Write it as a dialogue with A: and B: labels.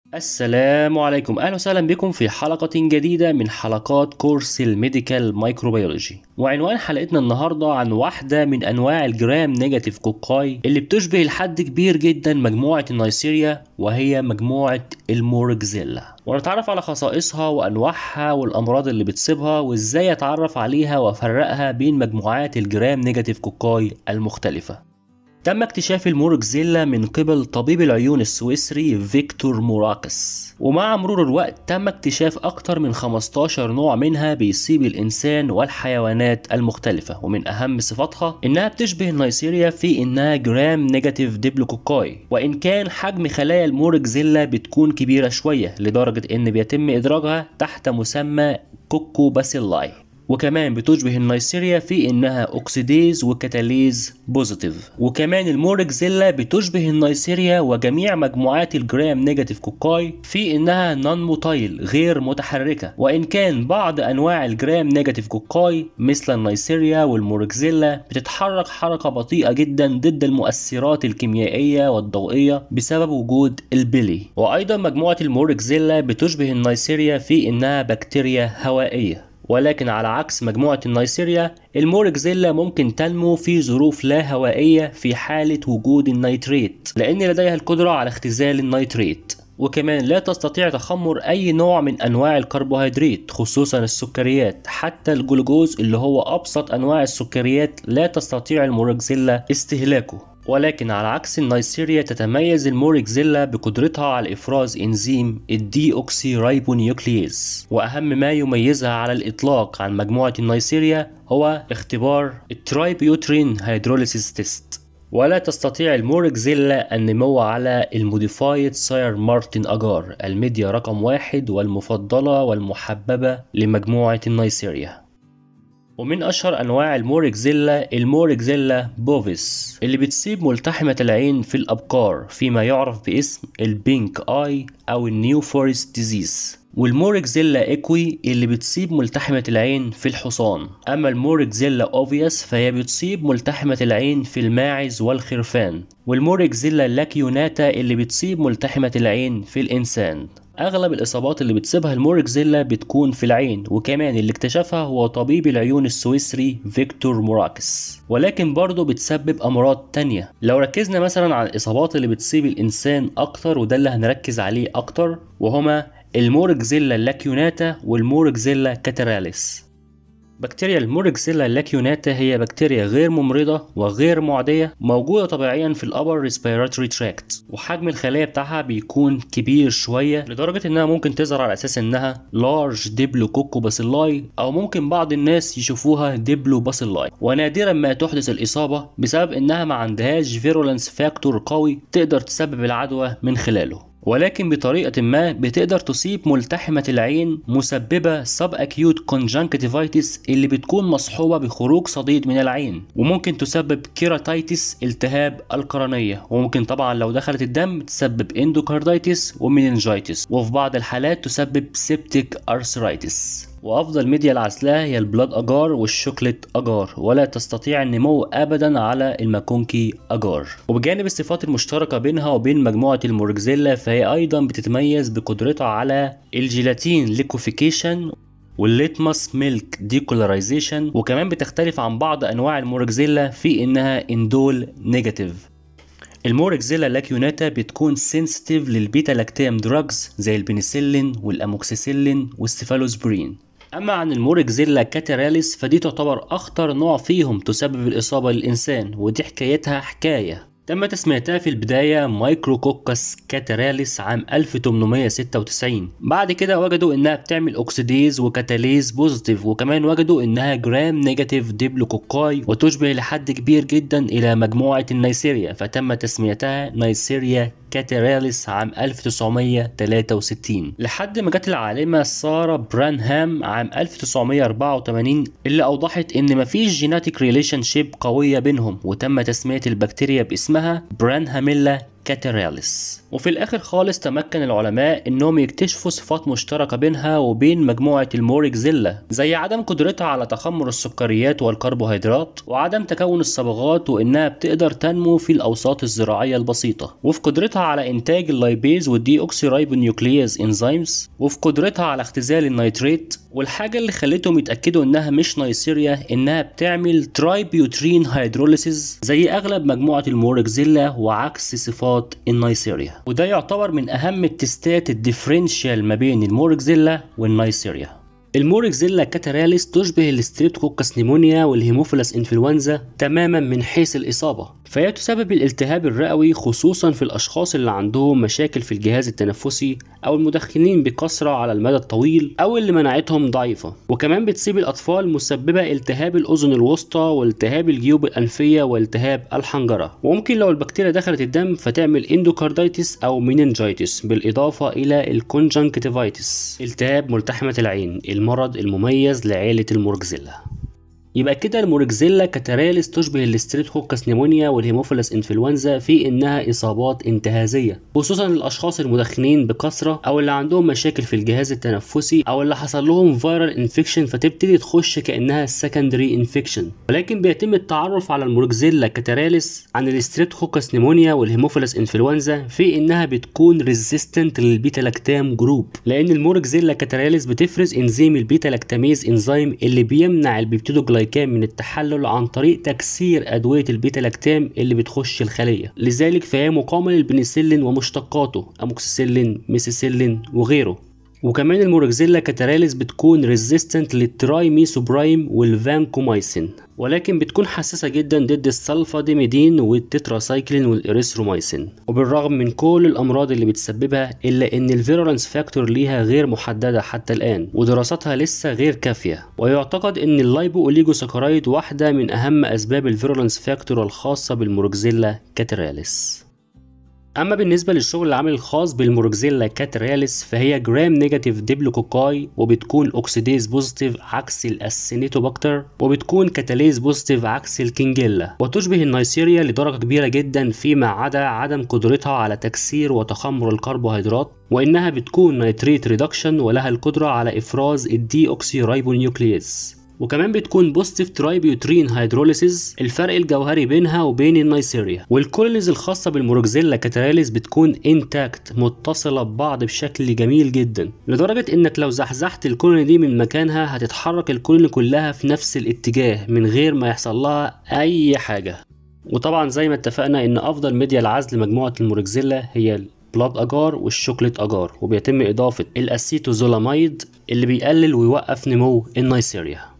A: السلام عليكم اهلا وسهلا بكم في حلقة جديدة من حلقات كورس الميديكال مايكروبيولوجي وعنوان حلقتنا النهاردة عن واحدة من انواع الجرام نيجاتيف كوكاي اللي بتشبه لحد كبير جدا مجموعة النيسيريا وهي مجموعة الموركزيلا ونتعرف على خصائصها وانواعها والامراض اللي بتصيبها وازاي اتعرف عليها وافرقها بين مجموعات الجرام نيجاتيف كوكاي المختلفة تم اكتشاف الموركزيلا من قبل طبيب العيون السويسري فيكتور موراكس ومع مرور الوقت تم اكتشاف أكتر من 15 نوع منها بيصيب الإنسان والحيوانات المختلفة ومن أهم صفاتها إنها بتشبه النيسيريا في إنها جرام نيجاتيف ديبلوكوكاي وإن كان حجم خلايا الموركزيلا بتكون كبيرة شوية لدرجة إن بيتم إدراجها تحت مسمى كوكو باسيلاي وكمان بتشبه النيسيريا في انها اوكسيديز وكاتاليز بوزيتيف وكمان الموركزيلا بتشبه النيسيريا وجميع مجموعات الجرام نيجاتيف كوكاي في انها نون موتايل غير متحركه وان كان بعض انواع الجرام نيجاتيف كوكاي مثل النيسيريا والموركزيلا بتتحرك حركه بطيئه جدا ضد المؤثرات الكيميائيه والضوئيه بسبب وجود البلي وايضا مجموعه الموركزيلا بتشبه النيسيريا في انها بكتيريا هوائيه ولكن على عكس مجموعة النيسيريا الموركزيلا ممكن تنمو في ظروف لا هوائية في حالة وجود النيتريت لأن لديها القدرة على اختزال النيتريت وكمان لا تستطيع تخمر أي نوع من أنواع الكربوهيدرات خصوصا السكريات حتى الجلوكوز اللي هو أبسط أنواع السكريات لا تستطيع الموركزيلا استهلاكه ولكن على عكس النيسيريا تتميز الموركزيلا بقدرتها على إفراز إنزيم الدي أوكسي رايبونيوكليز وأهم ما يميزها على الإطلاق عن مجموعة النيسيريا هو اختبار الترايبيوترين هيدروليسيس تيست ولا تستطيع الموركزيلا النمو على الموديفايد ساير مارتن أجار الميديا رقم واحد والمفضلة والمحببة لمجموعة النيسيريا ومن أشهر أنواع الموركزيلا الموركزيلا بوفيس اللي بتصيب ملتحمة العين في الأبقار فيما يعرف باسم البينك آي أو النيو فورست ديزيز والموركزيلا ايكوي اللي بتصيب ملتحمة العين في الحصان أما الموركزيلا اوفيوس فهي بتصيب ملتحمة العين في الماعز والخرفان والموركزيلا لاكيوناتا اللي بتصيب ملتحمة العين في الإنسان اغلب الاصابات اللي بتصيبها الموركزيلا بتكون في العين وكمان اللي اكتشفها هو طبيب العيون السويسري فيكتور موراكس ولكن برضه بتسبب امراض تانية لو ركزنا مثلا على الاصابات اللي بتصيب الانسان اكتر وده اللي هنركز عليه اكتر وهما الموركزيلا لاكيوناتا والموركزيلا كاتراليس بكتيريا الموركسيلا لاكيوناتا هي بكتيريا غير ممرضة وغير معدية موجودة طبيعيا في الأبر ريسبيراتوري تراكت وحجم الخلايا بتاعها بيكون كبير شوية لدرجة إنها ممكن تظهر على أساس إنها لارج ديبلو كوكو باسيلاي أو ممكن بعض الناس يشوفوها ديبلو باسيلاي ونادرا ما تحدث الإصابة بسبب إنها ما عندهاش فيرولنس فاكتور قوي تقدر تسبب العدوى من خلاله ولكن بطريقة ما بتقدر تصيب ملتحمة العين مسببة سب اكيوت كونجنكتيفايتس اللي بتكون مصحوبة بخروج صديد من العين وممكن تسبب كيراتايتس التهاب القرنية وممكن طبعا لو دخلت الدم تسبب اندوكاردايتس ومينينجايتس وفي بعض الحالات تسبب سيبتيك ارثرايتس وافضل ميديا لعزلها هي البلاد اجار والشوكليت اجار ولا تستطيع النمو ابدا على الماكونكي اجار وبجانب الصفات المشتركه بينها وبين مجموعه الموركزيلا فهي ايضا بتتميز بقدرتها على الجيلاتين ليكوفيكيشن والليتماس ميلك ديكولاريزيشن وكمان بتختلف عن بعض انواع الموركزيلا في انها اندول نيجاتيف الموركزيلا لاكيوناتا بتكون سنسيتيف للبيتا لاكتام دراجز زي البنسلين والاموكسيسيلين والسيفالوسبرين اما عن الموركزيلا كاتراليس فدي تعتبر اخطر نوع فيهم تسبب الاصابه للانسان ودي حكايتها حكايه تم تسميتها في البداية مايكروكوكس كاتراليس عام 1896 بعد كده وجدوا انها بتعمل اوكسيديز وكاتاليز بوزيتيف وكمان وجدوا انها جرام نيجاتيف ديبلوكوكاي وتشبه لحد كبير جدا الى مجموعة النيسيريا فتم تسميتها نيسيريا كاتراليس عام 1963 لحد ما جت العالمة سارة برانهام عام 1984 اللي أوضحت إن مفيش جيناتيك ريليشن شيب قوية بينهم وتم تسمية البكتيريا باسمها برانهاميلا كاتراليس وفي الاخر خالص تمكن العلماء انهم يكتشفوا صفات مشتركه بينها وبين مجموعه الموركزيلا زي عدم قدرتها على تخمر السكريات والكربوهيدرات وعدم تكون الصبغات وانها بتقدر تنمو في الاوساط الزراعيه البسيطه وفي قدرتها على انتاج اللايبيز والدي اوكسيرايبونيوكليز انزيمز وفي قدرتها على اختزال النيتريت والحاجه اللي خلتهم يتاكدوا انها مش نيسيريا انها بتعمل ترايبيوترين هيدروليسيز زي اغلب مجموعه الموركزيلا وعكس صفات النيسيريا وده يعتبر من اهم التستات الديفرنشال ما بين الموركزيلا والنيسيريا الموركزيلا كاتراليس تشبه الستريبتوكوكس نيمونيا والهيموفيلاس انفلونزا تماما من حيث الإصابة فهي تسبب الالتهاب الرئوي خصوصا في الأشخاص اللي عندهم مشاكل في الجهاز التنفسي أو المدخنين بكثرة على المدى الطويل أو اللي مناعتهم ضعيفة وكمان بتصيب الأطفال مسببة التهاب الأذن الوسطى والتهاب الجيوب الأنفية والتهاب الحنجرة وممكن لو البكتيريا دخلت الدم فتعمل اندوكارديتس أو مينينجايتس بالإضافة إلى الكونجنكتيفايتس التهاب ملتحمة العين المرض المميز لعيلة الموركزيلا يبقى كده الموركزيلا كاتراليس تشبه الستريبتوكوكس نيمونيا والهيموفيلس انفلونزا في انها اصابات انتهازيه خصوصا الاشخاص المدخنين بكثره او اللي عندهم مشاكل في الجهاز التنفسي او اللي حصل لهم فيرال انفكشن فتبتدي تخش كانها سكندري انفكشن ولكن بيتم التعرف على الموركزيلا كاتراليس عن الستريبتوكوكس نيمونيا والهيموفيلس انفلونزا في انها بتكون ريزيستنت للبيتا لاكتام جروب لان الموركزيلا كاتراليس بتفرز انزيم البيتا لاكتاميز انزيم اللي بيمنع البيبتيدوجلايكان من التحلل عن طريق تكسير ادويه البيتا لاكتام اللي بتخش الخليه لذلك فهي مقاومه للبنسلين ومشتقاته اموكسيسيلين ميسيسيلين وغيره وكمان الموركزيلا كاتراليس بتكون ريزيستنت للتراي ميسوبرايم والفانكومايسين ولكن بتكون حساسة جدا ضد السلفاديميدين والتتراسايكلين والإريثرومايسين وبالرغم من كل الأمراض اللي بتسببها إلا إن الفيرولنس فاكتور ليها غير محددة حتى الآن ودراستها لسه غير كافية ويعتقد إن اللايبو أوليجوساكرايد واحدة من أهم أسباب الفيرولنس فاكتور الخاصة بالموركزيلا كاتراليس اما بالنسبه للشغل العملي الخاص بالموركزيلا كاتراليس فهي جرام نيجاتيف ديبلوكوكاي وبتكون اوكسيديز بوزيتيف عكس الاسينيتوباكتر وبتكون كاتاليز بوزيتيف عكس الكينجيلا وتشبه النيسيريا لدرجه كبيره جدا فيما عدا عدم قدرتها على تكسير وتخمر الكربوهيدرات وانها بتكون نيتريت ريدكشن ولها القدره على افراز الدي اوكسي رايبونيوكليز وكمان بتكون بوزيتيف ترايبيوترين هيدروليسيز الفرق الجوهري بينها وبين النيسيريا والكولونيز الخاصة بالموركزيلا كاتراليس بتكون انتاكت متصلة ببعض بشكل جميل جدا لدرجة انك لو زحزحت الكولوني دي من مكانها هتتحرك الكولوني كلها في نفس الاتجاه من غير ما يحصل لها اي حاجة وطبعا زي ما اتفقنا ان افضل ميديا العزل مجموعة الموركزيلا هي بلاد اجار والشوكليت اجار وبيتم اضافة الاسيتوزولاميد اللي بيقلل ويوقف نمو النيسيريا